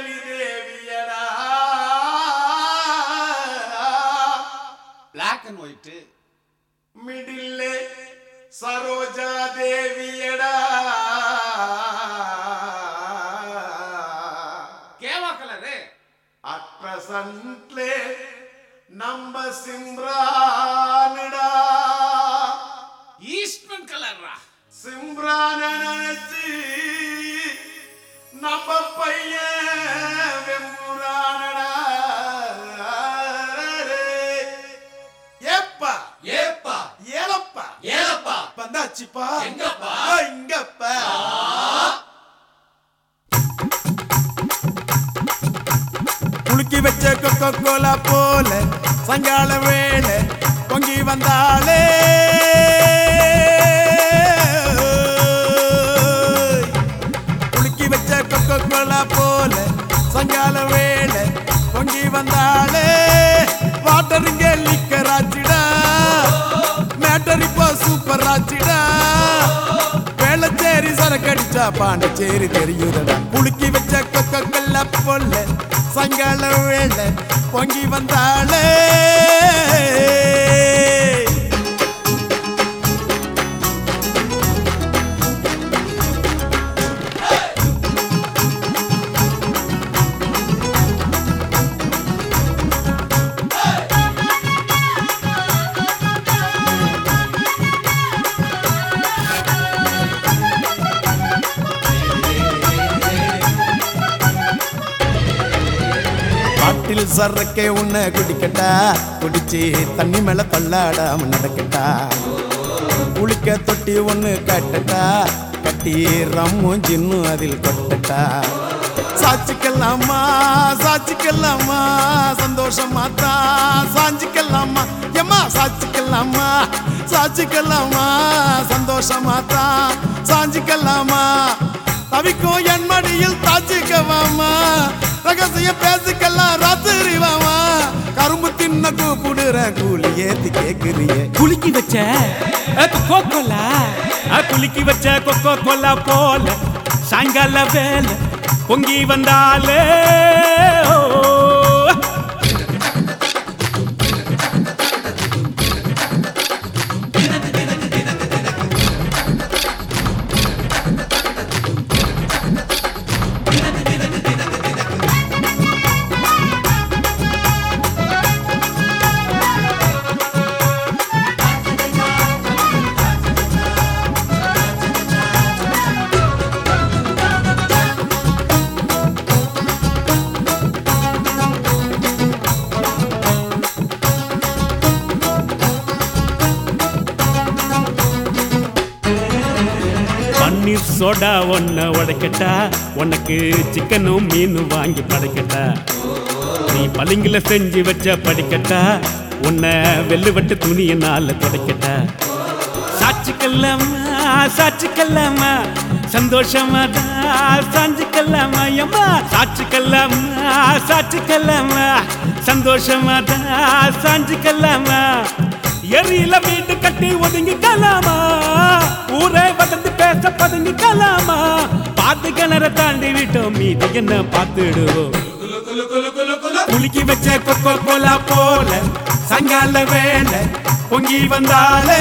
அஞ்சலி தேவியடா black and white மிடில்லே சரோஜா தேவியடா கேவா கலரு அட் பிரசன்ட்லே நம்ம சிம்ரானுடா ஈஸ்ட்மன் கலர்ரா சிம்ரான நினைச்சு நம்ம பையன் வெம்புரானடா ஏப்பா ஏப்பா ஏலப்பா ஏலப்பா வந்தாச்சுப்பா எங்கப்பா? ஆ, இங்கப்பா குலுக்கி வச்ச கொக்கோ கோலா போல சங்கால வேளை பொங்கி வந்தாளே குலுக்கி வச்ச கொக்கோ கோலா போல சங்கால வேளை பொங்கி வந்தாளே வாட்டருங்க லிக்கர் ஆச்சுடா மேட்டர் இப்போ சூப்பர் ஆச்சுடா வேளச்சேரி சரக்கடிச்சா பாண்டிச்சேரி தெரியுதடா குலுக்கி வச்ச கொக்க கொல்ல பொல்ல சங்கால வேளை பொங்கி வந்தாளே காட்டில் சரக்கே உன்னை குடிக்கட்டா குடிச்சு தண்ணி மேல தள்ளாடாம நடக்கட்டா குளிக்க தொட்டி ஒண்ணு கட்டட்டா கட்டி ரம்மும் ஜின்னும் அதில் கொட்டட்டா சாச்சிக்கலாமா சாச்சிக்கலாமா சந்தோஷமா தான் சாஞ்சிக்கலாமா எம்மா சாச்சிக்கலாமா சாச்சிக்கலாமா சந்தோஷமா தான் சாஞ்சிக்கலாமா தவிக்கும் என் மடியில் தாச்சிக்கவாமா ரகசிய பேசிக்கலாம் ராத்திரி வாமா கரும்பு தின்ன கூப்பிடுற கூலி ஏத்தி கேக்குறியே குலுக்கி வச்ச கொக்கோ கோலா குலுக்கி வச்ச கொக்கோ கோலா போல சாயங்கால வேலை பொங்கி வந்தாலே ஓ. பன்னீர் சோடா ஒன்ன உடைக்கட்டா உனக்கு சிக்கனும் மீனும் வாங்கி படைக்கட்டா நீ பளிங்குல செஞ்சு வச்ச படிக்கட்டா உன்னை வெள்ளுவட்டு துணியினால துடைக்கட்டா சாட்சிக்கல்லாமா சாட்சிக்கல்லாமா சந்தோஷமா சாஞ்சிக்கல்லாமா எம்மா சாட்சிக்கல்லாமா சாட்சிக்கல்லாமா சந்தோஷமா சாஞ்சிக்கல்லாமா எரியில வீடு கட்டி ஒதுங்கிக்கலாமா ஊரே வதந்து பேச பதுங்கிக்கலாமா பார்த்து கிணற தாண்டி விட்டோம் மீதி என்ன பார்த்துடுவோம் குலுக்கி வச்ச கொக்கோ கோலா போல சங்கால வேலை பொங்கி வந்தாலே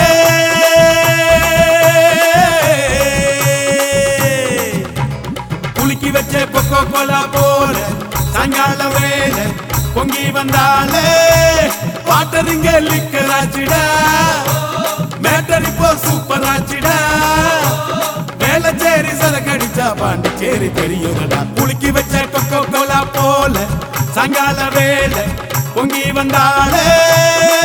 குலுக்கி வச்ச கொக்கோ கோலா போல சங்கால வேலை பொங்கி வந்தாலே வாட்டருங்க லிக்கர் ஆச்சுடா மேட்டர் இப்போ சூப்பர் ஆச்சுடா வேளச்சேரி சரக்கடிச்சா பாண்டிச்சேரி தெரியுதடா குலுக்கி வச்ச கொக்கோ கோலா போல சங்கால வேலை பொங்கி வந்தாளே